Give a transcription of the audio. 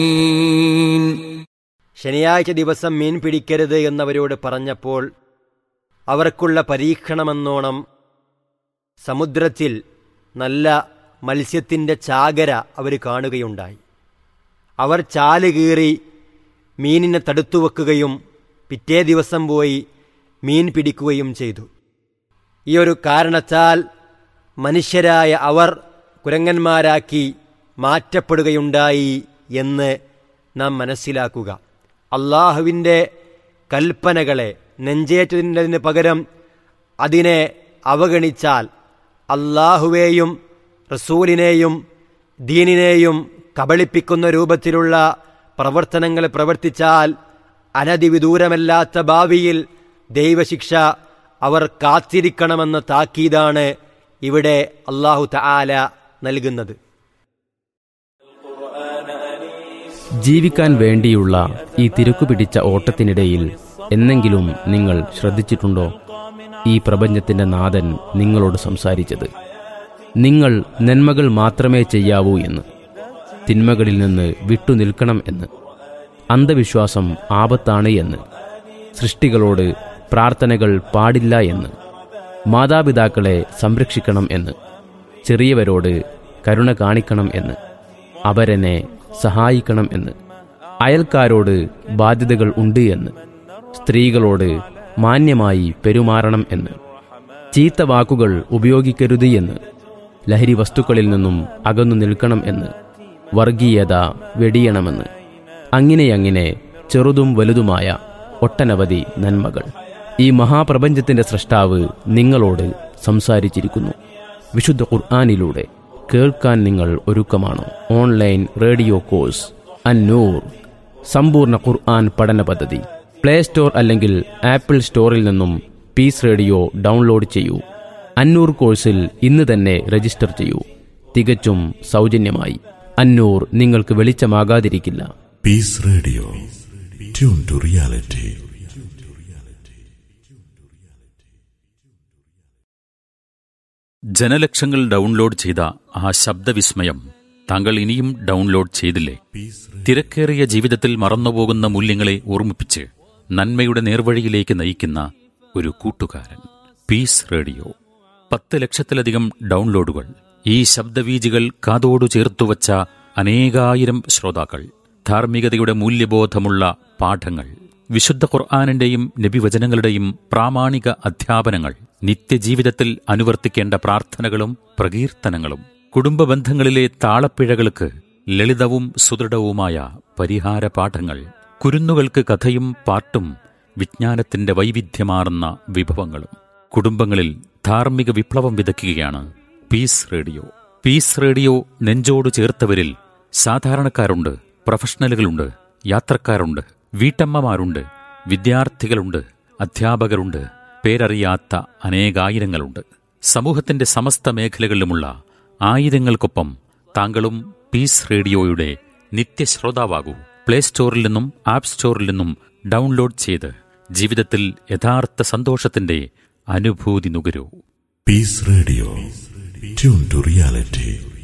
ശനിയാഴ്ച ദിവസം മീൻ പിടിക്കരുത് എന്നവരോട് പറഞ്ഞപ്പോൾ അവർക്കുള്ള പരീക്ഷണമെന്നോണം സമുദ്രത്തിൽ നല്ല മത്സ്യത്തിൻ്റെ ചാകര അവർ കാണുകയുണ്ടായി അവർ ചാല് കീറി മീനിനെ തടുത്തു വെക്കുകയും പിറ്റേ ദിവസം പോയി മീൻ പിടിക്കുകയും ചെയ്തു ഈ ഒരു കാരണത്താൽ മനുഷ്യരായ അവർ കുരങ്ങന്മാരാക്കി മാറ്റപ്പെടുകയുണ്ടായി എന്ന് നാം മനസ്സിലാക്കുക അള്ളാഹുവിൻ്റെ കൽപ്പനകളെ നെഞ്ചേറ്റതിന് പകരം അതിനെ അവഗണിച്ചാൽ അള്ളാഹുവേയും റസൂലിനെയും ദീനിനെയും കബളിപ്പിക്കുന്ന രൂപത്തിലുള്ള പ്രവർത്തനങ്ങൾ പ്രവർത്തിച്ചാൽ അനതിവിദൂരമല്ലാത്ത ഭാവിയിൽ ദൈവശിക്ഷ അവർ കാത്തിരിക്കണമെന്ന താക്കീതാണ് ഇവിടെ അള്ളാഹു തആല നൽകുന്നത് ജീവിക്കാൻ വേണ്ടിയുള്ള ഈ തിരക്കുപിടിച്ച ഓട്ടത്തിനിടയിൽ എന്നെങ്കിലും നിങ്ങൾ ശ്രദ്ധിച്ചിട്ടുണ്ടോ ഈ പ്രപഞ്ചത്തിന്റെ നാഥൻ നിങ്ങളോട് സംസാരിച്ചത് നിങ്ങൾ നന്മകൾ മാത്രമേ ചെയ്യാവൂ എന്ന് തിന്മകളിൽ നിന്ന് വിട്ടുനിൽക്കണം എന്ന് അന്ധവിശ്വാസം ആപത്താണ് എന്ന് സൃഷ്ടികളോട് പ്രാർത്ഥനകൾ പാടില്ല എന്ന് മാതാപിതാക്കളെ സംരക്ഷിക്കണം എന്ന് ചെറിയവരോട് കരുണ കാണിക്കണം എന്ന് അവരെന്നെ സഹായിക്കണം എന്ന് അയൽക്കാരോട് ബാധ്യതകൾ ഉണ്ട് എന്ന് സ്ത്രീകളോട് മാന്യമായി പെരുമാറണം എന്ന് ചീത്ത വാക്കുകൾ ഉപയോഗിക്കരുത് എന്ന് ലഹരി വസ്തുക്കളിൽ നിന്നും അകന്നു നിൽക്കണം എന്ന് വർഗീയത വെടിയണമെന്ന് അങ്ങനെയങ്ങനെ ചെറുതും വലുതുമായ ഒട്ടനവധി നന്മകൾ ഈ മഹാപ്രപഞ്ചത്തിന്റെ സൃഷ്ടാവ് നിങ്ങളോട് സംസാരിച്ചിരിക്കുന്നു വിശുദ്ധ ഖുർആാനിലൂടെ കേൾക്കാൻ നിങ്ങൾ ഒരുക്കമാണോ ഓൺലൈൻ റേഡിയോ കോഴ്സ് അന്നൂർ സമ്പൂർണ്ണ ഖുർആൻ പഠന പദ്ധതി പ്ലേ സ്റ്റോർ അല്ലെങ്കിൽ ആപ്പിൾ സ്റ്റോറിൽ നിന്നും പീസ് റേഡിയോ ഡൗൺലോഡ് ചെയ്യൂ അന്നൂർ കോഴ്സിൽ ഇന്ന് തന്നെ രജിസ്റ്റർ ചെയ്യൂ തികച്ചും സൗജന്യമായി അന്നൂർ നിങ്ങൾക്ക് വെളിച്ചമാകാതിരിക്കില്ല Peace Radio. Tune to reality. ജനലക്ഷങ്ങൾ ഡൗൺലോഡ് ചെയ്ത ആ ശബ്ദവിസ്മയം താങ്കൾ ഇനിയും ഡൗൺലോഡ് ചെയ്തില്ലേ തിരക്കേറിയ ജീവിതത്തിൽ മറന്നുപോകുന്ന മൂല്യങ്ങളെ ഓർമ്മിപ്പിച്ച് നന്മയുടെ നേർവഴിയിലേക്ക് നയിക്കുന്ന ഒരു കൂട്ടുകാരൻ പീസ് റേഡിയോ പത്ത് ലക്ഷത്തിലധികം ഡൗൺലോഡുകൾ ഈ ശബ്ദവീജികൾ കാതോടു ചേർത്തുവച്ച അനേകായിരം ശ്രോതാക്കൾ ധാർമ്മികതയുടെ മൂല്യബോധമുള്ള പാഠങ്ങൾ വിശുദ്ധ ഖുർആാനിന്റെയും നബിവചനങ്ങളുടെയും പ്രാമാണിക അധ്യാപനങ്ങൾ നിത്യജീവിതത്തിൽ അനുവർത്തിക്കേണ്ട പ്രാർത്ഥനകളും പ്രകീർത്തനങ്ങളും കുടുംബ ബന്ധങ്ങളിലെ താളപ്പിഴകൾക്ക് ലളിതവും സുദൃഢവുമായ പരിഹാര പാഠങ്ങൾ കുരുന്നുകൾക്ക് കഥയും പാട്ടും വിജ്ഞാനത്തിന്റെ വൈവിധ്യമാർന്ന വിഭവങ്ങളും കുടുംബങ്ങളിൽ ധാർമ്മിക വിപ്ലവം വിതയ്ക്കുകയാണ് പീസ് റേഡിയോ പീസ് റേഡിയോ നെഞ്ചോട് ചേർത്തവരിൽ സാധാരണക്കാരുണ്ട് പ്രൊഫഷണലുകളുണ്ട് യാത്രക്കാരുണ്ട് വീട്ടമ്മമാരുണ്ട് വിദ്യാർത്ഥികളുണ്ട് അധ്യാപകരുണ്ട് പേരറിയാത്ത അനേകായിരങ്ങളുണ്ട് സമൂഹത്തിന്റെ സമസ്ത മേഖലകളിലുമുള്ള ആയിരങ്ങൾക്കൊപ്പം താങ്കളും പീസ് റേഡിയോയുടെ നിത്യശ്രോതാവാകൂ പ്ലേ സ്റ്റോറിൽ നിന്നും ആപ്പ് സ്റ്റോറിൽ നിന്നും ഡൗൺലോഡ് ചെയ്ത് ജീവിതത്തിൽ യഥാർത്ഥ സന്തോഷത്തിന്റെ അനുഭൂതി നുകരൂ Peace Radio. Tune to reality.